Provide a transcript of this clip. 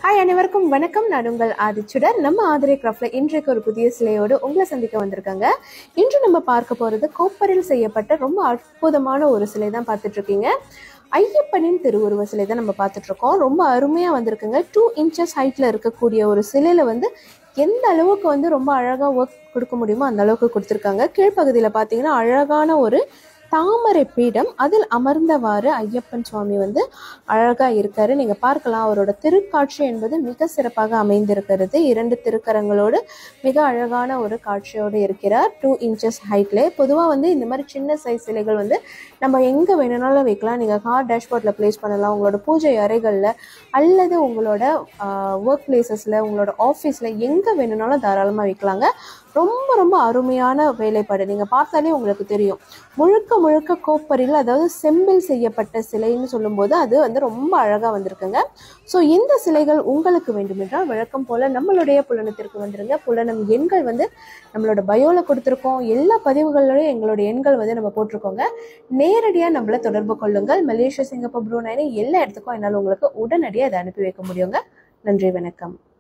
hi அனைவருக்கும் வணக்கம் நான் உங்கள் ஆதிச்சுடர் நம்ம ஆதிரை கிராஃப்ட்ல இன்றைக்கு ஒரு புதிய சிலையோடு உங்களை சந்திக்க வந்திருக்காங்க இன்று நம்ம பார்க்க போறது கோப்பரில் செய்யப்பட்ட ரொம்ப அற்புதமான ஒரு சிலை தான் பார்த்துட்டு இருக்கீங்க ஐயப்பனின் திருவுருவ சிலை தான் நம்ம பார்த்துட்டு இருக்கோம் ரொம்ப அருமையா வந்திருக்குங்க டூ இன்ச்சஸ் ஹைட்ல இருக்கக்கூடிய ஒரு சிலையில வந்து எந்த அளவுக்கு வந்து ரொம்ப அழகா ஒர்க் கொடுக்க முடியுமோ அந்த அளவுக்கு கொடுத்துருக்காங்க கீழ்ப்பகுதியில் பார்த்தீங்கன்னா அழகான ஒரு தாமரை பீடம் அதில் அமர்ந்தவாறு ஐயப்பன் சுவாமி வந்து அழகா இருக்காரு நீங்க பார்க்கலாம் அவரோட திருக்காட்சி என்பது மிக சிறப்பாக அமைந்திருக்கிறது இரண்டு திருக்கரங்களோடு மிக அழகான ஒரு காட்சியோடு இருக்கிறார் டூ இன்ச்சஸ் ஹைட்ல பொதுவாக வந்து இந்த மாதிரி சின்ன சைஸ் சிலைகள் வந்து நம்ம எங்க வேணும்னாலும் வைக்கலாம் நீங்க கார் டேஷ்போர்ட்ல பிளேஸ் பண்ணலாம் உங்களோட பூஜை அறைகள்ல அல்லது உங்களோட ஒர்க் பிளேசஸ்ல உங்களோட ஆஃபீஸ்ல எங்க வேணும்னாலும் தாராளமாக வைக்கலாங்க ரொம்ப ரொம்ப அருமையான வேலைப்பாடு நீங்க பார்த்தாலே உங்களுக்கு தெரியும் முழுக்க முழுக்க கோப்பரில் அதாவது செம்பில் செய்யப்பட்ட சிலைன்னு சொல்லும்போது அது வந்து ரொம்ப அழகா வந்திருக்குங்க ஸோ இந்த சிலைகள் உங்களுக்கு வேண்டுமென்றால் வழக்கம் போல நம்மளுடைய புலனத்திற்கு வந்துருங்க புலனம் எண்கள் வந்து நம்மளோட பயோல கொடுத்துருக்கோம் எல்லா பதிவுகளிலும் எங்களோட எண்கள் வந்து நம்ம போட்டிருக்கோங்க நேரடியாக நம்மள தொடர்பு கொள்ளுங்கள் மலேசியா சிங்கப்பூர் ப்ரூனைனு எல்லா இடத்துக்கும் என்னால் உங்களுக்கு உடனடியாக அதை அனுப்பி வைக்க முடியுங்க நன்றி வணக்கம்